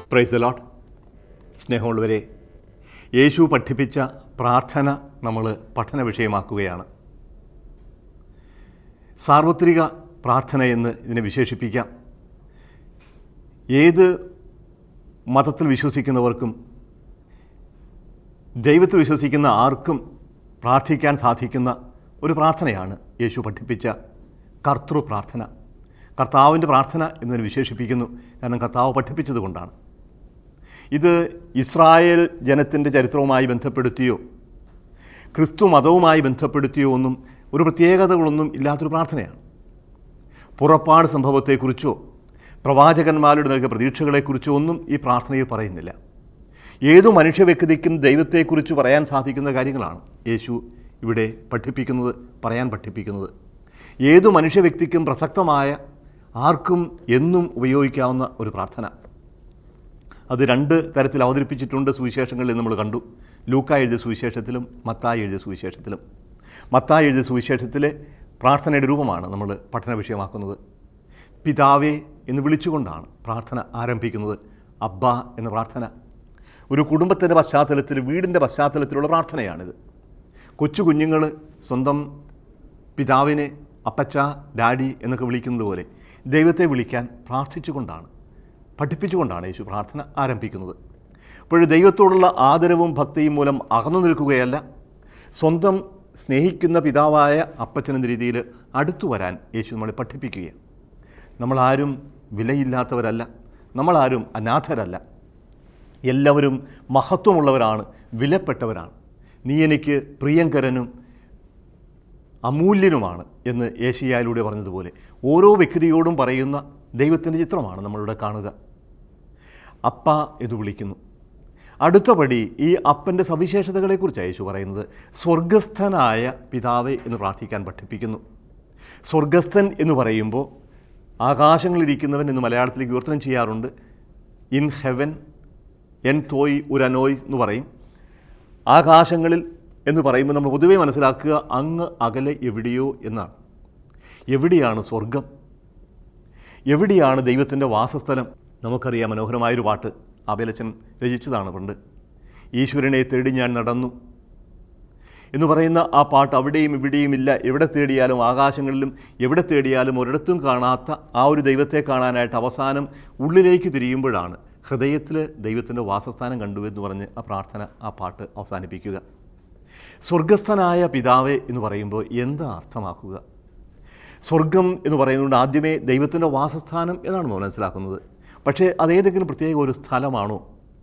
price ലോട്ട് സ്നേഹമുള്ളവരെ യേശു പഠിപ്പിച്ച പ്രാർത്ഥന നമ്മൾ പഠന വിഷയമാക്കുകയാണ് സാർവത്രിക പ്രാർത്ഥന എന്ന് ഇതിനെ വിശേഷിപ്പിക്കാം ഏത് മതത്തിൽ വിശ്വസിക്കുന്നവർക്കും ദൈവത്തിൽ വിശ്വസിക്കുന്ന ആർക്കും പ്രാർത്ഥിക്കാൻ സാധിക്കുന്ന ഒരു പ്രാർത്ഥനയാണ് യേശു പഠിപ്പിച്ച കർത്തൃ പ്രാർത്ഥന കർത്താവിൻ്റെ പ്രാർത്ഥന എന്നതിന് വിശേഷിപ്പിക്കുന്നു കാരണം കർത്താവ് പഠിപ്പിച്ചത് കൊണ്ടാണ് ഇത് ഇസ്രായേൽ ജനത്തിൻ്റെ ചരിത്രവുമായി ബന്ധപ്പെടുത്തിയോ ക്രിസ്തു മതവുമായി ബന്ധപ്പെടുത്തിയോ ഒന്നും ഒരു പ്രത്യേകതകളൊന്നും ഇല്ലാത്തൊരു പ്രാർത്ഥനയാണ് പുറപ്പാട് സംഭവത്തെക്കുറിച്ചോ പ്രവാചകന്മാരുടെ നൽകിയ പ്രതീക്ഷകളെക്കുറിച്ചോ ഒന്നും ഈ പ്രാർത്ഥനയിൽ പറയുന്നില്ല ഏതു മനുഷ്യ വ്യക്തിക്കും ദൈവത്തെക്കുറിച്ച് പറയാൻ സാധിക്കുന്ന കാര്യങ്ങളാണ് യേശു ഇവിടെ പഠിപ്പിക്കുന്നത് പറയാൻ പഠിപ്പിക്കുന്നത് ഏതു മനുഷ്യ വ്യക്തിക്കും പ്രസക്തമായ ആർക്കും എന്നും ഉപയോഗിക്കാവുന്ന ഒരു പ്രാർത്ഥന അത് രണ്ട് തരത്തിൽ അവതരിപ്പിച്ചിട്ടുണ്ട് സുവിശേഷങ്ങളിൽ നമ്മൾ കണ്ടു ലൂക്ക എഴുതിയ സുവിശേഷത്തിലും മത്തായി എഴുതിയ സുവിശേഷത്തിലും മത്തായി എഴുതിയ സുവിശേഷത്തിലെ പ്രാർത്ഥനയുടെ രൂപമാണ് നമ്മൾ പഠന വിഷയമാക്കുന്നത് പിതാവേ എന്ന് വിളിച്ചുകൊണ്ടാണ് പ്രാർത്ഥന ആരംഭിക്കുന്നത് അബ്ബ എന്ന പ്രാർത്ഥന ഒരു കുടുംബത്തിൻ്റെ പശ്ചാത്തലത്തിൽ വീടിൻ്റെ പശ്ചാത്തലത്തിലുള്ള പ്രാർത്ഥനയാണിത് കൊച്ചു കുഞ്ഞുങ്ങൾ സ്വന്തം പിതാവിനെ അപ്പച്ച ഡാഡി എന്നൊക്കെ വിളിക്കുന്നത് പോലെ ദൈവത്തെ വിളിക്കാൻ പ്രാർത്ഥിച്ചുകൊണ്ടാണ് പഠിപ്പിച്ചുകൊണ്ടാണ് യേശു പ്രാർത്ഥന ആരംഭിക്കുന്നത് അപ്പോൾ ദൈവത്തോടുള്ള ആദരവും ഭക്തിയും മൂലം അകന്നു നിൽക്കുകയല്ല സ്വന്തം സ്നേഹിക്കുന്ന പിതാവായ അപ്പച്ചൻ എന്ന രീതിയിൽ അടുത്തു വരാൻ യേശു നമ്മളെ പഠിപ്പിക്കുകയാണ് നമ്മളാരും വിലയില്ലാത്തവരല്ല നമ്മളാരും അനാഥരല്ല എല്ലാവരും മഹത്വമുള്ളവരാണ് വിലപ്പെട്ടവരാണ് നീ എനിക്ക് പ്രിയങ്കരനും അമൂല്യനുമാണ് എന്ന് ഏഷ്യായിലൂടെ പറഞ്ഞതുപോലെ ഓരോ വ്യക്തിയോടും പറയുന്ന ദൈവത്തിൻ്റെ ചിത്രമാണ് നമ്മളിവിടെ കാണുക അപ്പ എന്ന് വിളിക്കുന്നു അടുത്ത പടി ഈ അപ്പൻ്റെ സവിശേഷതകളെക്കുറിച്ചാണ് യേശു പറയുന്നത് സ്വർഗസ്ഥനായ പിതാവെ എന്ന് പ്രാർത്ഥിക്കാൻ പഠിപ്പിക്കുന്നു സ്വർഗസ്ഥൻ എന്ന് പറയുമ്പോൾ ആകാശങ്ങളിരിക്കുന്നവൻ എന്ന് മലയാളത്തിലേക്ക് വിവർത്തനം ചെയ്യാറുണ്ട് ഇൻ ഹെവൻ എൻ തോയ് ഉരനോയ് എന്ന് പറയും ആകാശങ്ങളിൽ എന്ന് പറയുമ്പോൾ നമ്മൾ പൊതുവെ മനസ്സിലാക്കുക അങ്ങ് അകലെ എവിടെയോ എന്നാണ് എവിടെയാണ് സ്വർഗം എവിടെയാണ് ദൈവത്തിൻ്റെ വാസസ്ഥലം നമുക്കറിയാം മനോഹരമായൊരു പാട്ട് ആബേലച്ചൻ രചിച്ചതാണ് പണ്ട് ഈശ്വരനെ തേടി ഞാൻ നടന്നു എന്ന് പറയുന്ന ആ പാട്ട് അവിടെയും ഇവിടെയും ഇല്ല എവിടെ തേടിയാലും ആകാശങ്ങളിലും എവിടെ തേടിയാലും ഒരിടത്തും കാണാത്ത ആ ഒരു ദൈവത്തെ കാണാനായിട്ട് അവസാനം ഉള്ളിലേക്ക് തിരിയുമ്പോഴാണ് ഹൃദയത്തിൽ ദൈവത്തിൻ്റെ വാസസ്ഥാനം കണ്ടു എന്ന് പറഞ്ഞ് ആ പ്രാർത്ഥന ആ പാട്ട് അവസാനിപ്പിക്കുക സ്വർഗസ്ഥനായ പിതാവേ എന്ന് പറയുമ്പോൾ എന്താ അർത്ഥമാക്കുക സ്വർഗം എന്ന് പറയുന്നതുകൊണ്ട് ആദ്യമേ ദൈവത്തിൻ്റെ വാസസ്ഥാനം എന്നാണ് നമ്മൾ മനസ്സിലാക്കുന്നത് പക്ഷേ അതേതെങ്കിലും പ്രത്യേക ഒരു സ്ഥലമാണോ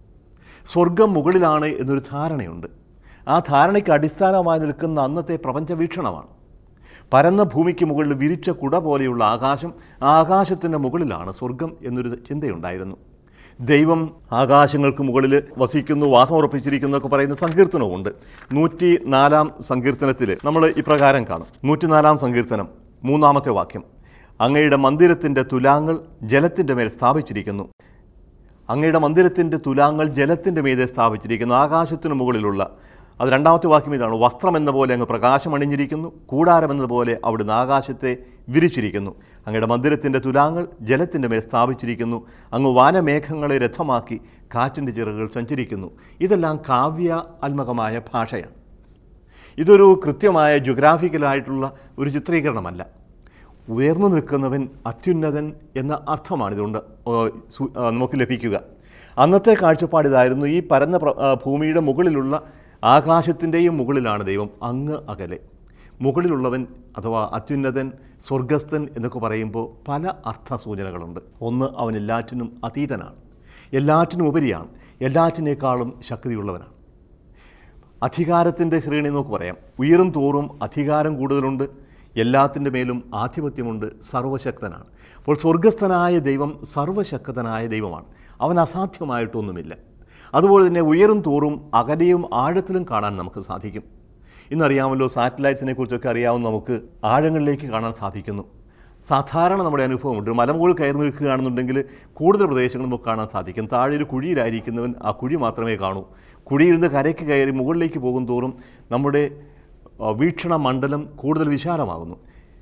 സ്വർഗം മുകളിലാണ് എന്നൊരു ധാരണയുണ്ട് ആ ധാരണയ്ക്ക് അടിസ്ഥാനമായി നിൽക്കുന്ന അന്നത്തെ പ്രപഞ്ച വീക്ഷണമാണ് പരന്ന ഭൂമിക്ക് മുകളിൽ വിരിച്ച കുട പോലെയുള്ള ആകാശം ആ ആകാശത്തിൻ്റെ മുകളിലാണ് സ്വർഗം എന്നൊരു ചിന്തയുണ്ടായിരുന്നു ദൈവം ആകാശങ്ങൾക്ക് മുകളിൽ വസിക്കുന്നു വാസമുറപ്പിച്ചിരിക്കുന്നു എന്നൊക്കെ പറയുന്ന സങ്കീർത്തനവുമുണ്ട് നൂറ്റി നാലാം സങ്കീർത്തനത്തിൽ നമ്മൾ ഇപ്രകാരം കാണും നൂറ്റിനാലാം സങ്കീർത്തനം മൂന്നാമത്തെ വാക്യം അങ്ങയുടെ മന്ദിരത്തിൻ്റെ തുലാങ്ങൾ ജലത്തിൻ്റെ മേൽ സ്ഥാപിച്ചിരിക്കുന്നു അങ്ങയുടെ മന്ദിരത്തിൻ്റെ തുലാങ്ങൾ ജലത്തിൻ്റെ മീതെ സ്ഥാപിച്ചിരിക്കുന്നു ആകാശത്തിനു മുകളിലുള്ള അത് രണ്ടാമത്തെ വാക്യം ഇതാണ് വസ്ത്രം എന്ന പോലെ അങ്ങ് പ്രകാശം അണിഞ്ഞിരിക്കുന്നു കൂടാരം എന്നതുപോലെ അവിടുന്ന് ആകാശത്തെ വിരിച്ചിരിക്കുന്നു അങ്ങയുടെ മന്ദിരത്തിൻ്റെ തുലാങ്ങൾ ജലത്തിൻ്റെ മേൽ സ്ഥാപിച്ചിരിക്കുന്നു അങ്ങ് വാനമേഘങ്ങളെ രഥമാക്കി കാറ്റിൻ്റെ ചിറകുകൾ സഞ്ചരിക്കുന്നു ഇതെല്ലാം കാവ്യ ആത്മകമായ ഭാഷയാണ് ഇതൊരു കൃത്യമായ ജുഗ്രാഫിക്കലായിട്ടുള്ള ഒരു ചിത്രീകരണമല്ല ഉയർന്നു നിൽക്കുന്നവൻ അത്യുന്നതൻ എന്ന അർത്ഥമാണ് ഇതുകൊണ്ട് ഏഹ്, സു- ആ, നമുക്ക് ലഭിക്കുക അന്നത്തെ കാഴ്ചപ്പാട് ഇതായിരുന്നു ഈ പരന്ന പ്ര- ആ, ഭൂമിയുടെ മുകളിലുള്ള ആകാശത്തിൻ്റെയും മുകളിലാണ് ദൈവം അങ്ങ് അകലെ മുകളിലുള്ളവൻ അഥവാ അത്യുന്നതൻ സ്വർഗസ്ഥൻ എന്നൊക്കെ പറയുമ്പോൾ പല അർത്ഥസൂചനകളുണ്ട് ഒന്ന് അവൻ എല്ലാറ്റിനും അതീതനാണ് എല്ലാറ്റിനും ഉപരിയാണ് എല്ലാറ്റിനേക്കാളും ശക്തിയുള്ളവനാണ് അധികാരത്തിൻ്റെ ശ്രേണി നമുക്ക് പറയാം ഉയരും തോറും അധികാരം കൂടുതലുണ്ട് എല്ലാത്തിൻ്റെ മേലും ആധിപത്യമുണ്ട് സർവശക്തനാണ് അപ്പോൾ സ്വർഗസ്ഥനായ ദൈവം സർവശക്തനായ ദൈവമാണ് അവൻ അസാധ്യമായിട്ടൊന്നുമില്ല അതുപോലെ തന്നെ ഉയരും തോറും അകലെയും ആഴത്തിലും കാണാൻ നമുക്ക് സാധിക്കും ഇന്നറിയാമല്ലോ സാറ്റലൈറ്റ്സിനെ കുറിച്ചൊക്കെ അറിയാവുന്ന നമുക്ക് ആഴങ്ങളിലേക്ക് കാണാൻ സാധിക്കുന്നു സാധാരണ നമ്മുടെ അനുഭവമുണ്ട് ഒരു മലമുകളിൽ കയറി നിൽക്കുകയാണെന്നുണ്ടെങ്കിൽ കൂടുതൽ പ്രദേശങ്ങൾ നമുക്ക് കാണാൻ സാധിക്കും താഴെ ഒരു കുഴിയിലായിരിക്കുന്നവൻ ആ കുഴി മാത്രമേ കാണൂ കുഴിയിൽ നിന്ന് കരയ്ക്ക് കയറി മുകളിലേക്ക് പോകും തോറും നമ്മുടെ ആ, വീക്ഷണ മണ്ഡലം കൂടുതൽ വിശാലമാകുന്നു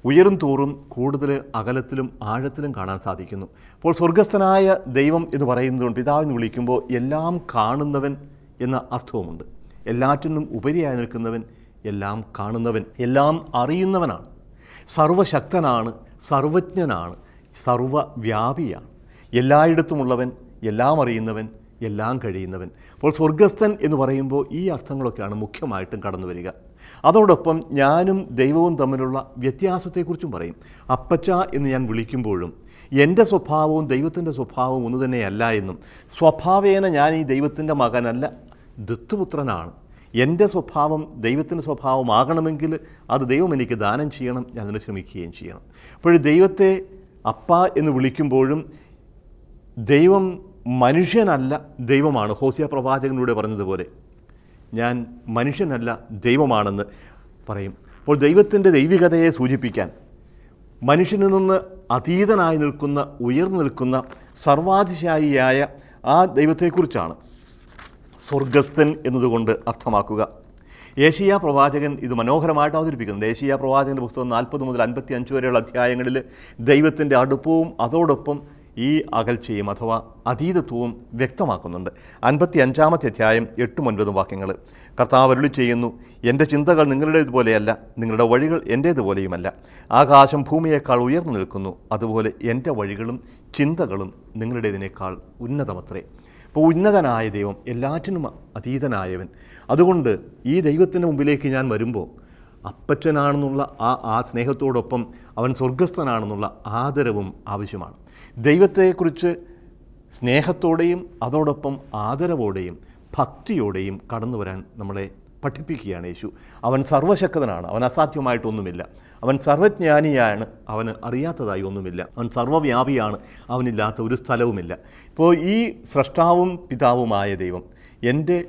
ഉയരും തോറും കൂടുതൽ അകലത്തിലും ആഴത്തിലും കാണാൻ സാധിക്കുന്നു അപ്പോൾ സ്വർഗസ്ഥനായ ദൈവം എന്ന് പറയുന്നതുകൊണ്ട് പിതാവെന്ന് വിളിക്കുമ്പോൾ എല്ലാം കാണുന്നവൻ എന്ന അർത്ഥവുമുണ്ട് എല്ലാറ്റിനും ഉപരിയായി നിൽക്കുന്നവൻ എല്ലാം കാണുന്നവൻ എല്ലാം അറിയുന്നവനാണ് സർവശക്തനാണ് സർവജ്ഞനാണ് സർവവ്യാപിയാണ് എല്ലായിടത്തുമുള്ളവൻ എല്ലാം അറിയുന്നവൻ എല്ലാം കഴിയുന്നവൻ അപ്പോൾ സ്വർഗസ്ഥൻ എന്ന് പറയുമ്പോൾ ഈ അർത്ഥങ്ങളൊക്കെയാണ് മുഖ്യമായിട്ടും കടന്നു വരിക അതോടൊപ്പം ഞാനും ദൈവവും തമ്മിലുള്ള വ്യത്യാസത്തെക്കുറിച്ചും പറയും അപ്പച്ച എന്ന് ഞാൻ വിളിക്കുമ്പോഴും എൻ്റെ സ്വഭാവവും ദൈവത്തിൻ്റെ സ്വഭാവവും ഒന്ന് തന്നെയല്ല എന്നും സ്വഭാവേന ഞാൻ ഈ ദൈവത്തിൻ്റെ മകനല്ല ദത്തുപുത്രനാണ് എൻ്റെ സ്വഭാവം ദൈവത്തിൻ്റെ സ്വഭാവമാകണമെങ്കിൽ അത് ദൈവം എനിക്ക് ദാനം ചെയ്യണം ഞാൻ അതിന് ശ്രമിക്കുകയും ചെയ്യണം അപ്പോൾ ദൈവത്തെ അപ്പ എന്ന് വിളിക്കുമ്പോഴും ദൈവം മനുഷ്യനല്ല ദൈവമാണ് ഹോസിയ പ്രവാചകനിലൂടെ പറഞ്ഞതുപോലെ ഞാൻ മനുഷ്യനല്ല ദൈവമാണെന്ന് പറയും അപ്പോൾ ദൈവത്തിൻ്റെ ദൈവികതയെ സൂചിപ്പിക്കാൻ മനുഷ്യനിൽ നിന്ന് അതീതനായി നിൽക്കുന്ന ഉയർന്നു നിൽക്കുന്ന സർവാതിശായിയായ ആ ദൈവത്തെക്കുറിച്ചാണ് സ്വർഗസ്ഥൻ എന്നതുകൊണ്ട് അർത്ഥമാക്കുക ഏഷ്യ പ്രവാചകൻ ഇത് മനോഹരമായിട്ട് അവതരിപ്പിക്കുന്നുണ്ട് ഏഷ്യ പ്രവാചകൻ്റെ പുസ്തകം നാൽപ്പത് മുതൽ അൻപത്തി അഞ്ച് വരെയുള്ള അധ്യായങ്ങളിൽ ദൈവത്തിൻ്റെ അടുപ്പവും അതോടൊപ്പം ഈ അകൽച്ചയും അഥവാ അതീതത്വവും വ്യക്തമാക്കുന്നുണ്ട് അൻപത്തി അഞ്ചാമത്തെ അധ്യായം എട്ടും ഒൻപതും വാക്യങ്ങൾ കർത്താവ് അരുളി ചെയ്യുന്നു എൻ്റെ ചിന്തകൾ നിങ്ങളുടേതുപോലെയല്ല നിങ്ങളുടെ വഴികൾ എൻ്റേതുപോലെയുമല്ല ആകാശം ഭൂമിയേക്കാൾ ഉയർന്നു നിൽക്കുന്നു അതുപോലെ എൻ്റെ വഴികളും ചിന്തകളും നിങ്ങളുടേതിനേക്കാൾ ഉന്നതമത്രേ അപ്പോൾ ഉന്നതനായ ദൈവം എല്ലാറ്റിനും അതീതനായവൻ അതുകൊണ്ട് ഈ ദൈവത്തിൻ്റെ മുമ്പിലേക്ക് ഞാൻ വരുമ്പോൾ അപ്പച്ചനാണെന്നുള്ള ആ ആ സ്നേഹത്തോടൊപ്പം അവൻ സ്വർഗസ്ഥനാണെന്നുള്ള ആദരവും ആവശ്യമാണ് ദൈവത്തെക്കുറിച്ച് സ്നേഹത്തോടെയും അതോടൊപ്പം ആദരവോടെയും ഭക്തിയോടെയും കടന്നു വരാൻ നമ്മളെ പഠിപ്പിക്കുകയാണ് യേശു അവൻ സർവശക്തനാണ് അവൻ അസാധ്യമായിട്ടൊന്നുമില്ല അവൻ സർവജ്ഞാനിയാണ് അവന് അറിയാത്തതായി ഒന്നുമില്ല അവൻ സർവ്വവ്യാപിയാണ് അവനില്ലാത്ത ഒരു സ്ഥലവുമില്ല ഇപ്പോൾ ഈ സ്രഷ്ടാവും പിതാവുമായ ദൈവം എൻ്റെ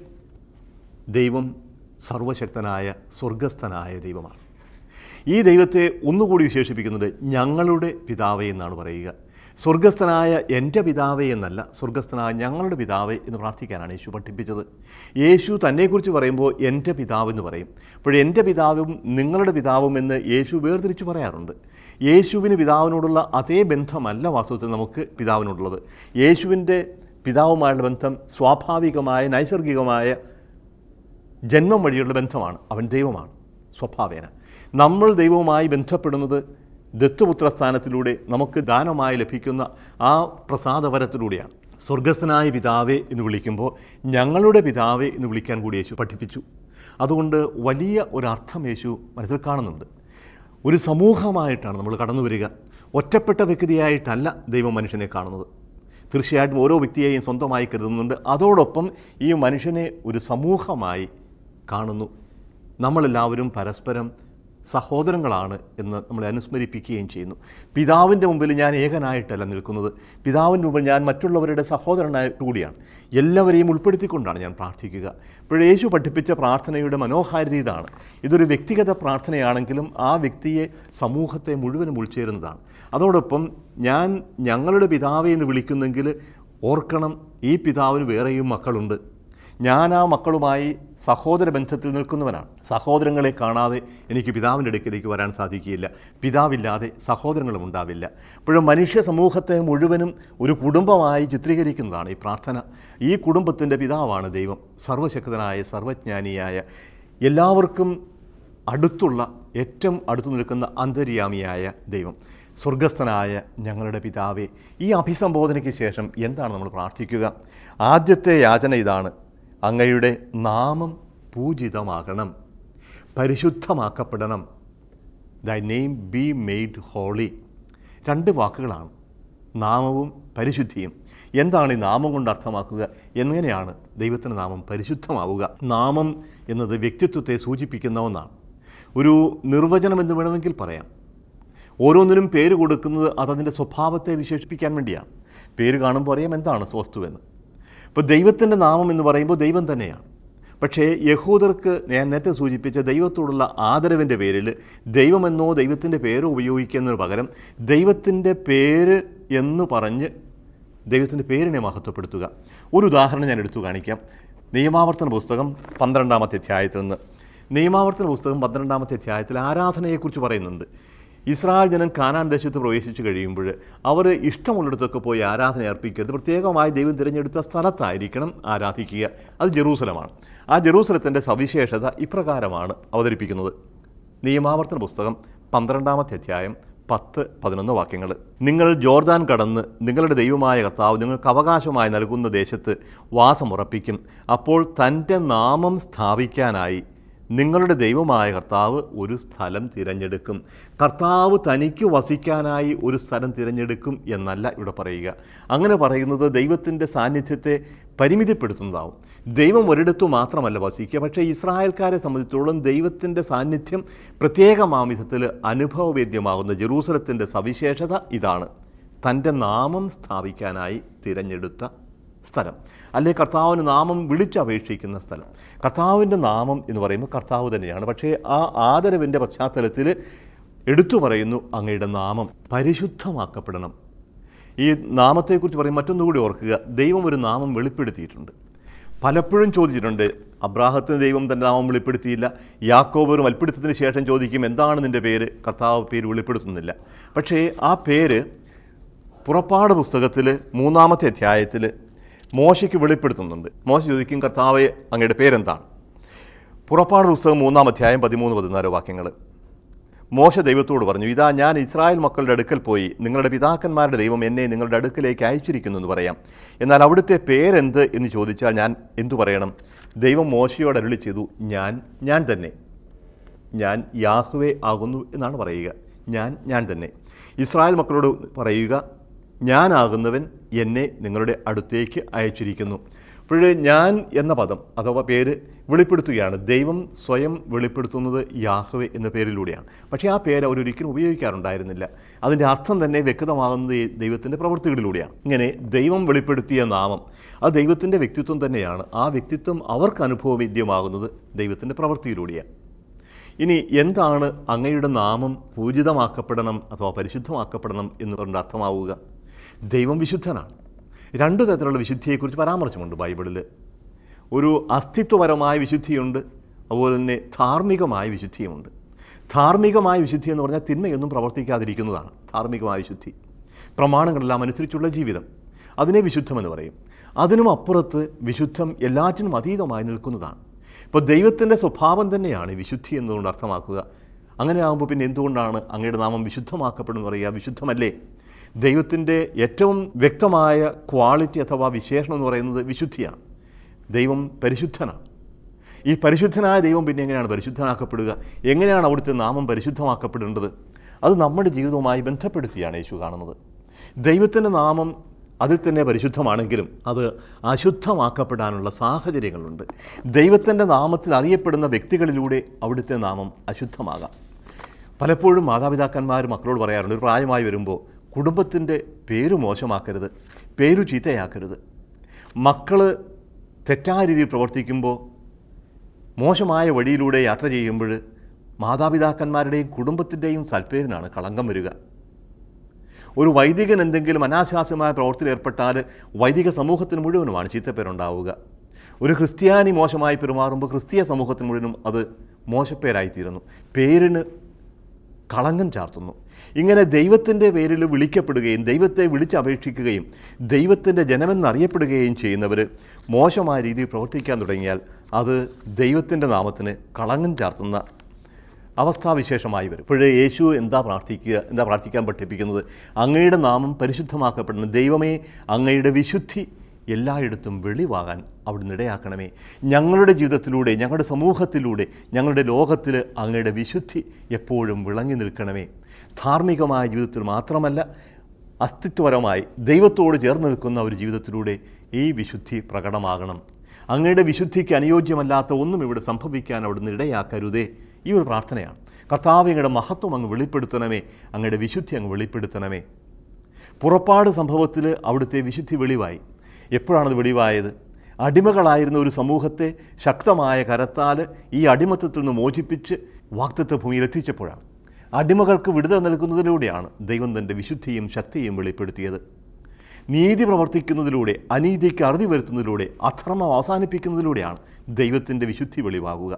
ദൈവം സർവശക്തനായ സ്വർഗസ്ഥനായ ദൈവമാണ് ഈ ദൈവത്തെ ഒന്നുകൂടി വിശേഷിപ്പിക്കുന്നത് ഞങ്ങളുടെ പിതാവേ എന്നാണ് പറയുക സ്വർഗസ്ഥനായ എൻ്റെ പിതാവേ എന്നല്ല സ്വർഗസ്ഥനായ ഞങ്ങളുടെ പിതാവേ എന്ന് പ്രാർത്ഥിക്കാനാണ് യേശു പഠിപ്പിച്ചത് യേശു തന്നെക്കുറിച്ച് പറയുമ്പോൾ എൻ്റെ പിതാവ് എന്ന് പറയും അപ്പോൾ എൻ്റെ പിതാവും നിങ്ങളുടെ പിതാവും എന്ന് യേശു വേർതിരിച്ച് പറയാറുണ്ട് യേശുവിന് പിതാവിനോടുള്ള അതേ ബന്ധമല്ല വാസ്തവത്തിൽ നമുക്ക് പിതാവിനോടുള്ളത് യേശുവിൻ്റെ പിതാവുമായുള്ള ബന്ധം സ്വാഭാവികമായ നൈസർഗികമായ ജന്മം വഴിയുള്ള ബന്ധമാണ് അവൻ ദൈവമാണ് സ്വഭാവേന നമ്മൾ ദൈവവുമായി ബന്ധപ്പെടുന്നത് ദത്തുപുത്ര സ്ഥാനത്തിലൂടെ നമുക്ക് ദാനമായി ലഭിക്കുന്ന ആ പ്രസാദവരത്തിലൂടെയാണ് സ്വർഗസ്ഥനായ പിതാവേ എന്ന് വിളിക്കുമ്പോൾ ഞങ്ങളുടെ പിതാവേ എന്ന് വിളിക്കാൻ കൂടി യേശു പഠിപ്പിച്ചു അതുകൊണ്ട് വലിയ ഒരർത്ഥം യേശു മനസ്സിൽ കാണുന്നുണ്ട് ഒരു സമൂഹമായിട്ടാണ് നമ്മൾ കടന്നു വരിക ഒറ്റപ്പെട്ട വ്യക്തിയായിട്ടല്ല ദൈവം മനുഷ്യനെ കാണുന്നത് തീർച്ചയായിട്ടും ഓരോ വ്യക്തിയെയും സ്വന്തമായി കരുതുന്നുണ്ട് അതോടൊപ്പം ഈ മനുഷ്യനെ ഒരു സമൂഹമായി കാണുന്നു നമ്മളെല്ലാവരും പരസ്പരം സഹോദരങ്ങളാണ് എന്ന് നമ്മളെ അനുസ്മരിപ്പിക്കുകയും ചെയ്യുന്നു പിതാവിൻ്റെ മുമ്പിൽ ഞാൻ ഏകനായിട്ടല്ല നിൽക്കുന്നത് പിതാവിൻ്റെ മുമ്പിൽ ഞാൻ മറ്റുള്ളവരുടെ സഹോദരനായിട്ട് കൂടിയാണ് എല്ലാവരെയും ഉൾപ്പെടുത്തിക്കൊണ്ടാണ് ഞാൻ പ്രാർത്ഥിക്കുക ഇപ്പോൾ യേശു പഠിപ്പിച്ച പ്രാർത്ഥനയുടെ മനോഹാരിത ഇതാണ് ഇതൊരു വ്യക്തിഗത പ്രാർത്ഥനയാണെങ്കിലും ആ വ്യക്തിയെ സമൂഹത്തെ മുഴുവനും ഉൾച്ചേരുന്നതാണ് അതോടൊപ്പം ഞാൻ ഞങ്ങളുടെ പിതാവെ എന്ന് വിളിക്കുന്നെങ്കിൽ ഓർക്കണം ഈ പിതാവിന് വേറെയും മക്കളുണ്ട് ഞാൻ ആ മക്കളുമായി സഹോദര ബന്ധത്തിൽ നിൽക്കുന്നവനാണ് സഹോദരങ്ങളെ കാണാതെ എനിക്ക് പിതാവിൻ്റെ അടുക്കിലേക്ക് വരാൻ സാധിക്കുകയില്ല പിതാവില്ലാതെ സഹോദരങ്ങളും ഉണ്ടാവില്ല ഇപ്പോഴും മനുഷ്യ സമൂഹത്തെ മുഴുവനും ഒരു കുടുംബമായി ചിത്രീകരിക്കുന്നതാണ് ഈ പ്രാർത്ഥന ഈ കുടുംബത്തിൻ്റെ പിതാവാണ് ദൈവം സർവശക്തനായ സർവജ്ഞാനിയായ എല്ലാവർക്കും അടുത്തുള്ള ഏറ്റവും അടുത്തു നിൽക്കുന്ന അന്തര്യാമിയായ ദൈവം സ്വർഗസ്ഥനായ ഞങ്ങളുടെ പിതാവേ ഈ അഭിസംബോധനയ്ക്ക് ശേഷം എന്താണ് നമ്മൾ പ്രാർത്ഥിക്കുക ആദ്യത്തെ യാചന ഇതാണ് അങ്ങയുടെ നാമം പൂജിതമാകണം പരിശുദ്ധമാക്കപ്പെടണം ദൈ നെയിം ബി മെയ്ഡ് ഹോളി രണ്ട് വാക്കുകളാണ് നാമവും പരിശുദ്ധിയും എന്താണ് ഈ നാമം കൊണ്ട് അർത്ഥമാക്കുക എങ്ങനെയാണ് ദൈവത്തിൻ്റെ നാമം പരിശുദ്ധമാവുക നാമം എന്നത് വ്യക്തിത്വത്തെ സൂചിപ്പിക്കുന്ന ഒന്നാണ് ഒരു നിർവചനം എന്ന് വേണമെങ്കിൽ പറയാം ഓരോന്നിനും പേര് കൊടുക്കുന്നത് അതതിൻ്റെ സ്വഭാവത്തെ വിശേഷിപ്പിക്കാൻ വേണ്ടിയാണ് പേര് കാണുമ്പോൾ അറിയാം എന്താണ് സ്വസ്തുവെന്ന് അപ്പോൾ ദൈവത്തിൻ്റെ നാമം എന്ന് പറയുമ്പോൾ ദൈവം തന്നെയാണ് പക്ഷേ യഹൂദർക്ക് ഞാൻ നേരത്തെ സൂചിപ്പിച്ച ദൈവത്തോടുള്ള ആദരവിൻ്റെ പേരിൽ ദൈവമെന്നോ ദൈവത്തിൻ്റെ പേരോ ഉപയോഗിക്കുന്നതിന് പകരം ദൈവത്തിൻ്റെ പേര് എന്ന് പറഞ്ഞ് ദൈവത്തിൻ്റെ പേരിനെ മഹത്വപ്പെടുത്തുക ഒരു ഉദാഹരണം ഞാൻ എടുത്തു കാണിക്കാം നിയമാവർത്തന പുസ്തകം പന്ത്രണ്ടാമത്തെ അധ്യായത്തിൽ നിന്ന് നിയമാവർത്തന പുസ്തകം പന്ത്രണ്ടാമത്തെ അധ്യായത്തിൽ ആരാധനയെക്കുറിച്ച് പറയുന്നുണ്ട് ഇസ്രായേൽ ജനം കാനാൻ ദേശത്ത് പ്രവേശിച്ചു കഴിയുമ്പോൾ അവർ ഇഷ്ടമുള്ളിടത്തൊക്കെ പോയി ആരാധന അർപ്പിക്കരുത് പ്രത്യേകമായി ദൈവം തിരഞ്ഞെടുത്ത സ്ഥലത്തായിരിക്കണം ആരാധിക്കുക അത് ജെറൂസലമാണ് ആ ജെറൂസലത്തിൻ്റെ സവിശേഷത ഇപ്രകാരമാണ് അവതരിപ്പിക്കുന്നത് നിയമാവർത്തന പുസ്തകം പന്ത്രണ്ടാമത്തെ അധ്യായം പത്ത് പതിനൊന്ന് വാക്യങ്ങൾ നിങ്ങൾ ജോർദാൻ കടന്ന് നിങ്ങളുടെ ദൈവമായ കർത്താവ് നിങ്ങൾക്ക് അവകാശമായി നൽകുന്ന ദേശത്ത് വാസമുറപ്പിക്കും അപ്പോൾ തൻ്റെ നാമം സ്ഥാപിക്കാനായി നിങ്ങളുടെ ദൈവമായ കർത്താവ് ഒരു സ്ഥലം തിരഞ്ഞെടുക്കും കർത്താവ് തനിക്ക് വസിക്കാനായി ഒരു സ്ഥലം തിരഞ്ഞെടുക്കും എന്നല്ല ഇവിടെ പറയുക അങ്ങനെ പറയുന്നത് ദൈവത്തിൻ്റെ സാന്നിധ്യത്തെ പരിമിതിപ്പെടുത്തുന്നതാവും ദൈവം ഒരിടത്തു മാത്രമല്ല വസിക്കുക പക്ഷേ ഇസ്രായേൽക്കാരെ സംബന്ധിച്ചിടത്തോളം ദൈവത്തിൻ്റെ സാന്നിധ്യം പ്രത്യേകമാം വിധത്തിൽ അനുഭവവേദ്യമാകുന്ന ജെറൂസലത്തിൻ്റെ സവിശേഷത ഇതാണ് തൻ്റെ നാമം സ്ഥാപിക്കാനായി തിരഞ്ഞെടുത്ത സ്ഥലം അല്ലെ കർത്താവിന് നാമം വിളിച്ചപേക്ഷിക്കുന്ന സ്ഥലം കർത്താവിൻ്റെ നാമം എന്ന് പറയുമ്പോൾ കർത്താവ് തന്നെയാണ് പക്ഷേ ആ ആദരവിൻ്റെ പശ്ചാത്തലത്തിൽ എടുത്തു പറയുന്നു അങ്ങയുടെ നാമം പരിശുദ്ധമാക്കപ്പെടണം ഈ നാമത്തെക്കുറിച്ച് പറയും മറ്റൊന്നുകൂടി ഓർക്കുക ദൈവം ഒരു നാമം വെളിപ്പെടുത്തിയിട്ടുണ്ട് പലപ്പോഴും ചോദിച്ചിട്ടുണ്ട് അബ്രാഹത്തിന് ദൈവം തൻ്റെ നാമം വെളിപ്പെടുത്തിയില്ല യാക്കോബ് ഒരു മൽപ്പിടുത്തത്തിന് ശേഷം ചോദിക്കും എന്താണ് നിൻ്റെ പേര് കർത്താവ് പേര് വെളിപ്പെടുത്തുന്നില്ല പക്ഷേ ആ പേര് പുറപ്പാട് പുസ്തകത്തിൽ മൂന്നാമത്തെ അധ്യായത്തിൽ മോശയ്ക്ക് വെളിപ്പെടുത്തുന്നുണ്ട് മോശ ചോദിക്കും കർത്താവെ അങ്ങയുടെ പേരെന്താണ് പുറപ്പാട് പുസ്തകം മൂന്നാം അധ്യായം പതിമൂന്ന് പതിനാല് വാക്യങ്ങൾ മോശ ദൈവത്തോട് പറഞ്ഞു ഇതാ ഞാൻ ഇസ്രായേൽ മക്കളുടെ അടുക്കൽ പോയി നിങ്ങളുടെ പിതാക്കന്മാരുടെ ദൈവം എന്നെ നിങ്ങളുടെ അടുക്കലേക്ക് അയച്ചിരിക്കുന്നു എന്ന് പറയാം എന്നാൽ അവിടുത്തെ പേരെന്ത് എന്ന് ചോദിച്ചാൽ ഞാൻ എന്തു പറയണം ദൈവം മോശയോട് അരുളി ചെയ്തു ഞാൻ ഞാൻ തന്നെ ഞാൻ യാഹുവേ ആകുന്നു എന്നാണ് പറയുക ഞാൻ ഞാൻ തന്നെ ഇസ്രായേൽ മക്കളോട് പറയുക ഞാനാകുന്നവൻ എന്നെ നിങ്ങളുടെ അടുത്തേക്ക് അയച്ചിരിക്കുന്നു അപ്പോഴേ ഞാൻ എന്ന പദം അഥവാ പേര് വെളിപ്പെടുത്തുകയാണ് ദൈവം സ്വയം വെളിപ്പെടുത്തുന്നത് യാഹ്വെ എന്ന പേരിലൂടെയാണ് പക്ഷേ ആ പേര് അവരൊരിക്കലും ഉപയോഗിക്കാറുണ്ടായിരുന്നില്ല അതിൻ്റെ അർത്ഥം തന്നെ വ്യക്തമാകുന്നത് ഈ ദൈവത്തിൻ്റെ പ്രവൃത്തികളിലൂടെയാണ് ഇങ്ങനെ ദൈവം വെളിപ്പെടുത്തിയ നാമം അത് ദൈവത്തിൻ്റെ വ്യക്തിത്വം തന്നെയാണ് ആ വ്യക്തിത്വം അവർക്ക് അനുഭവവേദ്യമാകുന്നത് ദൈവത്തിൻ്റെ പ്രവൃത്തിയിലൂടെയാണ് ഇനി എന്താണ് അങ്ങയുടെ നാമം പൂജിതമാക്കപ്പെടണം അഥവാ പരിശുദ്ധമാക്കപ്പെടണം എന്നുകൊണ്ട് അർത്ഥമാവുക ദൈവം വിശുദ്ധനാണ് രണ്ട് തരത്തിലുള്ള വിശുദ്ധിയെക്കുറിച്ച് പരാമർശമുണ്ട് ബൈബിളിൽ ഒരു അസ്തിത്വപരമായ വിശുദ്ധിയുണ്ട് അതുപോലെ തന്നെ ധാർമ്മികമായ വിശുദ്ധിയുമുണ്ട് ധാർമ്മികമായ വിശുദ്ധി എന്ന് പറഞ്ഞാൽ തിന്മയൊന്നും പ്രവർത്തിക്കാതിരിക്കുന്നതാണ് ധാർമ്മികമായ വിശുദ്ധി പ്രമാണങ്ങളെല്ലാം അനുസരിച്ചുള്ള ജീവിതം അതിനെ വിശുദ്ധമെന്ന് പറയും അതിനും അപ്പുറത്ത് വിശുദ്ധം എല്ലാറ്റിനും അതീതമായി നിൽക്കുന്നതാണ് ഇപ്പോൾ ദൈവത്തിൻ്റെ സ്വഭാവം തന്നെയാണ് ഈ വിശുദ്ധി എന്നതുകൊണ്ട് അർത്ഥമാക്കുക അങ്ങനെ ആകുമ്പോൾ പിന്നെ എന്തുകൊണ്ടാണ് അങ്ങയുടെ നാമം വിശുദ്ധമാക്കപ്പെടുന്നു പറയുക വിശുദ്ധമല്ലേ ദൈവത്തിൻ്റെ ഏറ്റവും വ്യക്തമായ ക്വാളിറ്റി അഥവാ വിശേഷണം എന്ന് പറയുന്നത് വിശുദ്ധിയാണ് ദൈവം പരിശുദ്ധനാണ് ഈ പരിശുദ്ധനായ ദൈവം പിന്നെ എങ്ങനെയാണ് പരിശുദ്ധനാക്കപ്പെടുക എങ്ങനെയാണ് അവിടുത്തെ നാമം പരിശുദ്ധമാക്കപ്പെടേണ്ടത് അത് നമ്മുടെ ജീവിതവുമായി ബന്ധപ്പെടുത്തിയാണ് യേശു കാണുന്നത് ദൈവത്തിൻ്റെ നാമം അതിൽ തന്നെ പരിശുദ്ധമാണെങ്കിലും അത് അശുദ്ധമാക്കപ്പെടാനുള്ള സാഹചര്യങ്ങളുണ്ട് ദൈവത്തിൻ്റെ നാമത്തിൽ അറിയപ്പെടുന്ന വ്യക്തികളിലൂടെ അവിടുത്തെ നാമം അശുദ്ധമാകാം പലപ്പോഴും മാതാപിതാക്കന്മാർ മക്കളോട് പറയാറുണ്ട് ഒരു പ്രായമായി വരുമ്പോൾ കുടുംബത്തിൻ്റെ പേര് മോശമാക്കരുത് പേരു ചീത്തയാക്കരുത് മക്കൾ തെറ്റായ രീതിയിൽ പ്രവർത്തിക്കുമ്പോൾ മോശമായ വഴിയിലൂടെ യാത്ര ചെയ്യുമ്പോൾ മാതാപിതാക്കന്മാരുടെയും കുടുംബത്തിൻ്റെയും സൽപ്പേരിനാണ് കളങ്കം വരിക ഒരു വൈദികൻ എന്തെങ്കിലും അനാശാസ്യമായ പ്രവൃത്തിയിൽ ഏർപ്പെട്ടാൽ വൈദിക സമൂഹത്തിന് മുഴുവനുമാണ് ചീത്തപ്പേരുണ്ടാവുക ഒരു ക്രിസ്ത്യാനി മോശമായി പെരുമാറുമ്പോൾ ക്രിസ്തീയ സമൂഹത്തിന് മുഴുവനും അത് മോശപ്പേരായിത്തീരുന്നു പേരിന് കളങ്കം ചാർത്തുന്നു ഇങ്ങനെ ദൈവത്തിൻ്റെ പേരിൽ വിളിക്കപ്പെടുകയും ദൈവത്തെ വിളിച്ചപേക്ഷിക്കുകയും ദൈവത്തിൻ്റെ ജനമെന്നറിയപ്പെടുകയും ചെയ്യുന്നവർ മോശമായ രീതിയിൽ പ്രവർത്തിക്കാൻ തുടങ്ങിയാൽ അത് ദൈവത്തിൻ്റെ നാമത്തിന് കളങ്കം ചാർത്തുന്ന അവസ്ഥാവിശേഷമായി വരും ഇപ്പോഴേ യേശു എന്താ പ്രാർത്ഥിക്കുക എന്താ പ്രാർത്ഥിക്കാൻ പഠിപ്പിക്കുന്നത് അങ്ങയുടെ നാമം പരിശുദ്ധമാക്കപ്പെടുന്നു ദൈവമേ അങ്ങയുടെ വിശുദ്ധി എല്ലായിടത്തും വെളിവാകാൻ അവിടുന്ന് ഇടയാക്കണമേ ഞങ്ങളുടെ ജീവിതത്തിലൂടെ ഞങ്ങളുടെ സമൂഹത്തിലൂടെ ഞങ്ങളുടെ ലോകത്തിൽ അങ്ങയുടെ വിശുദ്ധി എപ്പോഴും വിളങ്ങി നിൽക്കണമേ ധാർമ്മികമായ ജീവിതത്തിൽ മാത്രമല്ല അസ്തിത്വപരമായി ദൈവത്തോട് ചേർന്ന് നിൽക്കുന്ന ഒരു ജീവിതത്തിലൂടെ ഈ വിശുദ്ധി പ്രകടമാകണം അങ്ങയുടെ വിശുദ്ധിക്ക് അനുയോജ്യമല്ലാത്ത ഒന്നും ഇവിടെ സംഭവിക്കാൻ അവിടുന്ന് ഇടയാക്കരുതേ ഈ ഒരു പ്രാർത്ഥനയാണ് കർത്താവ് അങ്ങയുടെ മഹത്വം അങ്ങ് വെളിപ്പെടുത്തണമേ അങ്ങയുടെ വിശുദ്ധി അങ്ങ് വെളിപ്പെടുത്തണമേ പുറപ്പാട് സംഭവത്തിൽ അവിടുത്തെ വിശുദ്ധി വെളിവായി എപ്പോഴാണത് വെളിവായത് അടിമകളായിരുന്ന ഒരു സമൂഹത്തെ ശക്തമായ കരത്താൽ ഈ അടിമത്തത്തിൽ നിന്ന് മോചിപ്പിച്ച് വാക്തത്വ ഭൂമിയിൽ എത്തിച്ചപ്പോഴാണ് അടിമകൾക്ക് വിടുതൽ നൽകുന്നതിലൂടെയാണ് ദൈവം തൻ്റെ വിശുദ്ധിയും ശക്തിയും വെളിപ്പെടുത്തിയത് നീതി പ്രവർത്തിക്കുന്നതിലൂടെ അനീതിക്ക് അറുതി വരുത്തുന്നതിലൂടെ അധർമ്മം അവസാനിപ്പിക്കുന്നതിലൂടെയാണ് ദൈവത്തിൻ്റെ വിശുദ്ധി വെളിവാകുക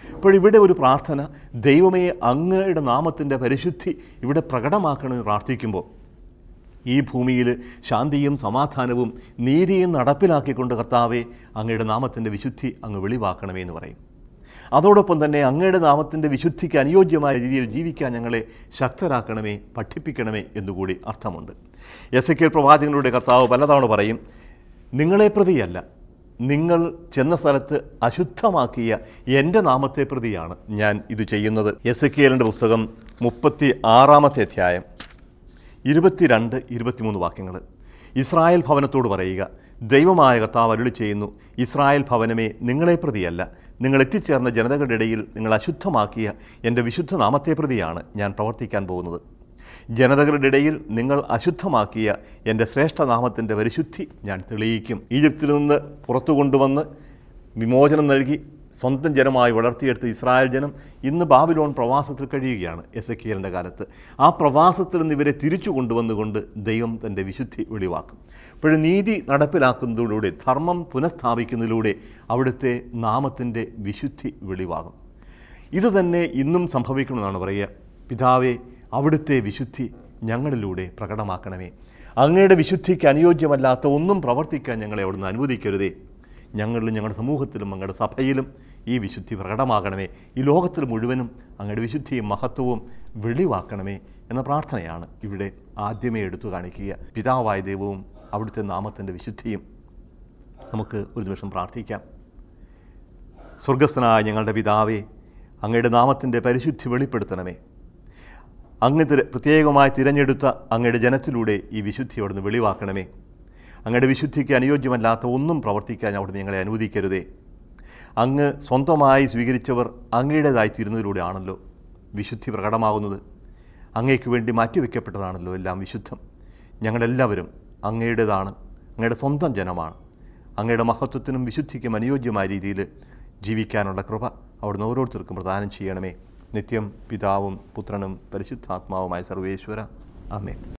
അപ്പോൾ ഇവിടെ ഒരു പ്രാർത്ഥന ദൈവമേ അങ്ങയുടെ നാമത്തിൻ്റെ പരിശുദ്ധി ഇവിടെ പ്രകടമാക്കണമെന്ന് പ്രാർത്ഥിക്കുമ്പോൾ ഈ ഭൂമിയിൽ ശാന്തിയും സമാധാനവും നീതിയും നടപ്പിലാക്കിക്കൊണ്ട് കർത്താവെ അങ്ങയുടെ നാമത്തിൻ്റെ വിശുദ്ധി അങ്ങ് വെളിവാക്കണമേ എന്ന് പറയും അതോടൊപ്പം തന്നെ അങ്ങയുടെ നാമത്തിൻ്റെ വിശുദ്ധിക്ക് അനുയോജ്യമായ രീതിയിൽ ജീവിക്കാൻ ഞങ്ങളെ ശക്തരാക്കണമേ പഠിപ്പിക്കണമേ എന്നുകൂടി അർത്ഥമുണ്ട് എസ് എ പ്രവാചകങ്ങളുടെ കർത്താവ് പലതവണ പറയും നിങ്ങളെ പ്രതിയല്ല നിങ്ങൾ ചെന്ന സ്ഥലത്ത് അശുദ്ധമാക്കിയ എൻ്റെ നാമത്തെ പ്രതിയാണ് ഞാൻ ഇത് ചെയ്യുന്നത് എസ് എ പുസ്തകം മുപ്പത്തി ആറാമത്തെ അധ്യായം ഇരുപത്തിരണ്ട് ഇരുപത്തിമൂന്ന് വാക്യങ്ങൾ ഇസ്രായേൽ ഭവനത്തോട് പറയുക ദൈവമായ കർത്താവ് അരുളി ചെയ്യുന്നു ഇസ്രായേൽ ഭവനമേ നിങ്ങളെ പ്രതിയല്ല നിങ്ങൾ എത്തിച്ചേർന്ന ജനതകളുടെ ഇടയിൽ നിങ്ങൾ അശുദ്ധമാക്കിയ എൻ്റെ വിശുദ്ധ നാമത്തെ പ്രതിയാണ് ഞാൻ പ്രവർത്തിക്കാൻ പോകുന്നത് ജനതകളുടെ ഇടയിൽ നിങ്ങൾ അശുദ്ധമാക്കിയ എൻ്റെ ശ്രേഷ്ഠനാമത്തിൻ്റെ പരിശുദ്ധി ഞാൻ തെളിയിക്കും ഈജിപ്തിൽ നിന്ന് പുറത്തു കൊണ്ടുവന്ന് വിമോചനം നൽകി സ്വന്തം ജനമായി വളർത്തിയെടുത്ത ഇസ്രായേൽ ജനം ഇന്ന് ബാബിലോൺ പ്രവാസത്തിൽ കഴിയുകയാണ് എസക്കിയലിൻ്റെ കാലത്ത് ആ പ്രവാസത്തിൽ നിന്ന് ഇവരെ തിരിച്ചു കൊണ്ടുവന്നുകൊണ്ട് ദൈവം തൻ്റെ വിശുദ്ധി വെളിവാക്കും അപ്പോഴും നീതി നടപ്പിലാക്കുന്നതിലൂടെ ധർമ്മം പുനഃസ്ഥാപിക്കുന്നതിലൂടെ അവിടുത്തെ നാമത്തിൻ്റെ വിശുദ്ധി വെളിവാകും ഇതുതന്നെ ഇന്നും സംഭവിക്കണമെന്നാണ് പറയുക പിതാവേ അവിടുത്തെ വിശുദ്ധി ഞങ്ങളിലൂടെ പ്രകടമാക്കണമേ അങ്ങയുടെ വിശുദ്ധിക്ക് അനുയോജ്യമല്ലാത്ത ഒന്നും പ്രവർത്തിക്കാൻ ഞങ്ങളെ അവിടുന്ന് അനുവദിക്കരുതേ ഞങ്ങളിലും ഞങ്ങളുടെ സമൂഹത്തിലും അങ്ങയുടെ സഭയിലും ഈ വിശുദ്ധി പ്രകടമാകണമേ ഈ ലോകത്തിൽ മുഴുവനും അങ്ങയുടെ വിശുദ്ധിയും മഹത്വവും വെളിവാക്കണമേ എന്ന പ്രാർത്ഥനയാണ് ഇവിടെ ആദ്യമേ എടുത്തു കാണിക്കുക പിതാവായ ദൈവവും അവിടുത്തെ നാമത്തിൻ്റെ വിശുദ്ധിയും നമുക്ക് ഒരു നിമിഷം പ്രാർത്ഥിക്കാം സ്വർഗസ്ഥനായ ഞങ്ങളുടെ പിതാവേ അങ്ങയുടെ നാമത്തിൻ്റെ പരിശുദ്ധി വെളിപ്പെടുത്തണമേ അങ്ങ് തിര പ്രത്യേകമായി തിരഞ്ഞെടുത്ത അങ്ങയുടെ ജനത്തിലൂടെ ഈ വിശുദ്ധി അവിടുന്ന് വെളിവാക്കണമേ അങ്ങയുടെ വിശുദ്ധിക്ക് അനുയോജ്യമല്ലാത്ത ഒന്നും പ്രവർത്തിക്കാൻ അവിടുന്ന് ഞങ്ങളെ അനുവദിക്കരുതേ അങ്ങ് സ്വന്തമായി സ്വീകരിച്ചവർ അങ്ങയുടേതായി തീരുന്നതിലൂടെ ആണല്ലോ വിശുദ്ധി പ്രകടമാകുന്നത് അങ്ങയ്ക്ക് വേണ്ടി മാറ്റിവെക്കപ്പെട്ടതാണല്ലോ എല്ലാം വിശുദ്ധം ഞങ്ങളെല്ലാവരും അങ്ങയുടേതാണ് അങ്ങയുടെ സ്വന്തം ജനമാണ് അങ്ങയുടെ മഹത്വത്തിനും വിശുദ്ധിക്കും അനുയോജ്യമായ രീതിയിൽ ജീവിക്കാനുള്ള കൃപ അവിടുന്ന് ഓരോരുത്തർക്കും പ്രദാനം ചെയ്യണമേ നിത്യം പിതാവും പുത്രനും പരിശുദ്ധാത്മാവുമായ സർവേശ്വര ആമേ